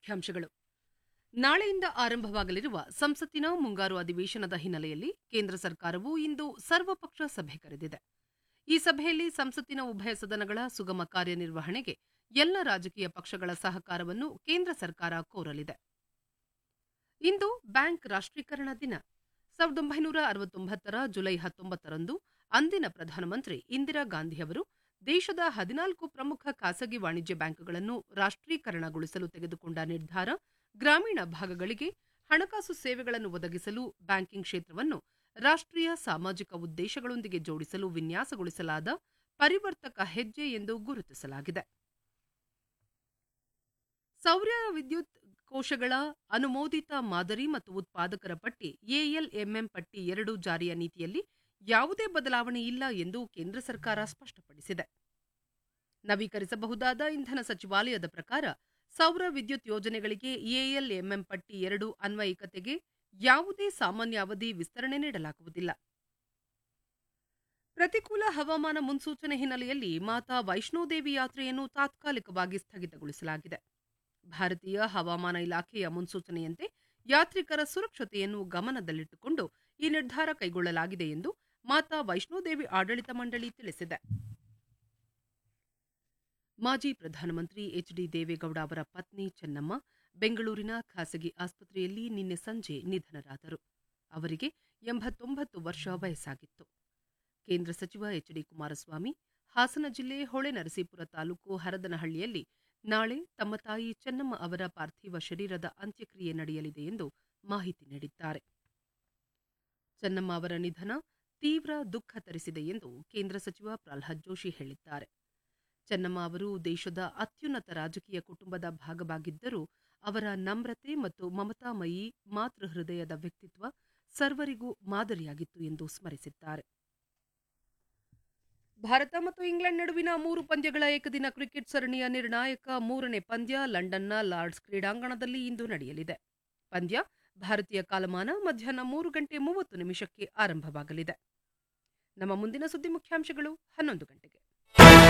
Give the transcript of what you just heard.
ಮುಖ್ಯಾಂಶಗಳು ನಾಳೆಯಿಂದ ಆರಂಭವಾಗಲಿರುವ ಸಂಸತ್ತಿನ ಮುಂಗಾರು ಅಧಿವೇಶನದ ಹಿನ್ನೆಲೆಯಲ್ಲಿ ಕೇಂದ್ರ ಸರ್ಕಾರವು ಇಂದು ಸರ್ವಪಕ್ಷ ಸಭೆ ಕರೆದಿದೆ ಈ ಸಭೆಯಲ್ಲಿ ಸಂಸತ್ತಿನ ಉಭಯ ಸದನಗಳ ಸುಗಮ ಕಾರ್ಯನಿರ್ವಹಣೆಗೆ ಎಲ್ಲ ರಾಜಕೀಯ ಪಕ್ಷಗಳ ಸಹಕಾರವನ್ನು ಕೇಂದ್ರ ಸರ್ಕಾರ ಕೋರಲಿದೆ ಇಂದು ಬ್ಯಾಂಕ್ ರಾಷ್ಟ್ರೀಕರಣ ದಿನ ಸಾವಿರದ ಒಂಬೈನೂರ ಅರವತ್ತೊಂಬತ್ತರ ಜುಲೈ ಹತ್ತೊಂಬತ್ತರಂದು ಅಂದಿನ ಪ್ರಧಾನಮಂತ್ರಿ ಇಂದಿರಾ ಗಾಂಧಿ ಅವರು ದೇಶದ ಹದಿನಾಲ್ಕು ಪ್ರಮುಖ ಖಾಸಗಿ ವಾಣಿಜ್ಯ ಬ್ಯಾಂಕ್ಗಳನ್ನು ರಾಷ್ಟ್ರೀಕರಣಗೊಳಿಸಲು ತೆಗೆದುಕೊಂಡ ನಿರ್ಧಾರ ಗ್ರಾಮೀಣ ಭಾಗಗಳಿಗೆ ಹಣಕಾಸು ಸೇವೆಗಳನ್ನು ಒದಗಿಸಲು ಬ್ಯಾಂಕಿಂಗ್ ಕ್ಷೇತ್ರವನ್ನು ರಾಷ್ಟ್ರೀಯ ಸಾಮಾಜಿಕ ಉದ್ದೇಶಗಳೊಂದಿಗೆ ಜೋಡಿಸಲು ವಿನ್ಯಾಸಗೊಳಿಸಲಾದ ಪರಿವರ್ತಕ ಹೆಜ್ಜೆ ಎಂದು ಗುರುತಿಸಲಾಗಿದೆ ಸೌರ ವಿದ್ಯುತ್ ಕೋಶಗಳ ಅನುಮೋದಿತ ಮಾದರಿ ಮತ್ತು ಉತ್ಪಾದಕರ ಪಟ್ಟಿ ಎಎಲ್ಎಂಎಂ ಪಟ್ಟಿ ಎರಡು ಜಾರಿಯ ನೀತಿಯಲ್ಲಿ ಯಾವುದೇ ಬದಲಾವಣೆ ಇಲ್ಲ ಎಂದು ಕೇಂದ್ರ ಸರ್ಕಾರ ಸ್ಪಷ್ಟಪಡಿಸಿದೆ ನವೀಕರಿಸಬಹುದಾದ ಇಂಧನ ಸಚಿವಾಲಯದ ಪ್ರಕಾರ ಸೌರ ವಿದ್ಯುತ್ ಯೋಜನೆಗಳಿಗೆ ಎಎಲ್ಎಂಎಂ ಪಟ್ಟಿ ಎರಡು ಅನ್ವಯಿಕತೆಗೆ ಯಾವುದೇ ಸಾಮಾನ್ಯ ಅವಧಿ ವಿಸ್ತರಣೆ ನೀಡಲಾಗುವುದಿಲ್ಲ ಪ್ರತಿಕೂಲ ಹವಾಮಾನ ಮುನ್ಸೂಚನೆ ಹಿನ್ನೆಲೆಯಲ್ಲಿ ಮಾತಾ ವೈಷ್ಣೋದೇವಿ ಯಾತ್ರೆಯನ್ನು ತಾತ್ಕಾಲಿಕವಾಗಿ ಸ್ಥಗಿತಗೊಳಿಸಲಾಗಿದೆ ಭಾರತೀಯ ಹವಾಮಾನ ಇಲಾಖೆಯ ಮುನ್ಸೂಚನೆಯಂತೆ ಯಾತ್ರಿಕರ ಸುರಕ್ಷತೆಯನ್ನು ಗಮನದಲ್ಲಿಟ್ಟುಕೊಂಡು ಈ ನಿರ್ಧಾರ ಕೈಗೊಳ್ಳಲಾಗಿದೆ ಎಂದು ಮಾತಾ ವೈಷ್ಣೋದೇವಿ ಆಡಳಿತ ಮಂಡಳಿ ತಿಳಿಸಿದೆ ಮಾಜಿ ಪ್ರಧಾನಮಂತ್ರಿ ಎಚ್ ಡಿ ದೇವೇಗೌಡ ಅವರ ಪತ್ನಿ ಚೆನ್ನಮ್ಮ ಬೆಂಗಳೂರಿನ ಖಾಸಗಿ ಆಸ್ಪತ್ರೆಯಲ್ಲಿ ನಿನ್ನೆ ಸಂಜೆ ನಿಧನರಾದರು ಅವರಿಗೆ ಎಂಬತ್ತೊಂಬತ್ತು ವರ್ಷ ವಯಸ್ಸಾಗಿತ್ತು ಕೇಂದ್ರ ಸಚಿವ ಎಚ್ ಡಿ ಕುಮಾರಸ್ವಾಮಿ ಹಾಸನ ಜಿಲ್ಲೆ ಹೊಳೆನರಸೀಪುರ ತಾಲೂಕು ಹರದನಹಳ್ಳಿಯಲ್ಲಿ ನಾಳೆ ತಮ್ಮ ತಾಯಿ ಚೆನ್ನಮ್ಮ ಅವರ ಪಾರ್ಥಿವ ಶರೀರದ ಅಂತ್ಯಕ್ರಿಯೆ ನಡೆಯಲಿದೆ ಎಂದು ಮಾಹಿತಿ ನೀಡಿದ್ದಾರೆ ಚೆನ್ನಮ್ಮ ಅವರ ನಿಧನ ತೀವ್ರ ದುಃಖ ತರಿಸಿದೆ ಎಂದು ಕೇಂದ್ರ ಸಚಿವ ಪ್ರಲ್ಹಾದ್ ಜೋಶಿ ಹೇಳಿದ್ದಾರೆ ಚೆನ್ನಮ್ಮ ಅವರು ದೇಶದ ಅತ್ಯುನ್ನತ ರಾಜಕೀಯ ಕುಟುಂಬದ ಭಾಗವಾಗಿದ್ದರೂ ಅವರ ನಮ್ರತೆ ಮತ್ತು ಮಮತಾಮಯಿ ಮಾತೃ ಹೃದಯದ ವ್ಯಕ್ತಿತ್ವ ಸರ್ವರಿಗೂ ಮಾದರಿಯಾಗಿತ್ತು ಎಂದು ಸ್ಮರಿಸಿದ್ದಾರೆ ಭಾರತ ಮತ್ತು ಇಂಗ್ಲೆಂಡ್ ನಡುವಿನ ಮೂರು ಪಂದ್ಯಗಳ ಏಕದಿನ ಕ್ರಿಕೆಟ್ ಸರಣಿಯ ನಿರ್ಣಾಯಕ ಮೂರನೇ ಪಂದ್ಯ ಲಂಡನ್ನ ಲಾರ್ಡ್ಸ್ ಕ್ರೀಡಾಂಗಣದಲ್ಲಿ ಇಂದು ನಡೆಯಲಿದೆ ಪಂದ್ಯ ಭಾರತೀಯ ಕಾಲಮಾನ ಮಧ್ಯಾಹ್ನ ಮೂರು ಗಂಟೆ ಮೂವತ್ತು ನಿಮಿಷಕ್ಕೆ ಆರಂಭವಾಗಲಿದೆ ನಮ್ಮ ಮುಂದಿನ ಸುದ್ದಿ ಮುಖ್ಯಾಂಶಗಳು ಹನ್ನೊಂದು ಗಂಟೆಗೆ